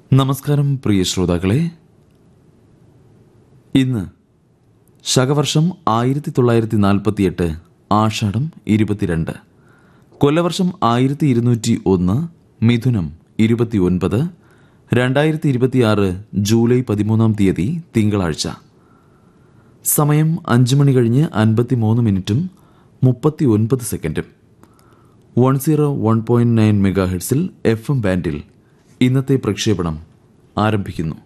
നമസ്കാരം പ്രിയ ശ്രോതാക്കളെ ഇന്ന് ശകവർഷം ആയിരത്തി തൊള്ളായിരത്തി നാൽപ്പത്തിയെട്ട് ആഷാഢം ഇരുപത്തിരണ്ട് കൊല്ലവർഷം ആയിരത്തി ഇരുന്നൂറ്റി ഒന്ന് മിഥുനം ഇരുപത്തി ഒൻപത് രണ്ടായിരത്തി ഇരുപത്തിയാറ് ജൂലൈ പതിമൂന്നാം തീയതി തിങ്കളാഴ്ച സമയം അഞ്ച് മണി കഴിഞ്ഞ് അൻപത്തി മൂന്ന് മിനിറ്റും മുപ്പത്തി ഒൻപത് സെക്കൻഡും one zero one point nine mega ഹെഡ്സിൽ എഫ് എം ബാൻഡിൽ ഇന്നത്തെ പ്രക്ഷേപണം ആരംഭിക്കുന്നു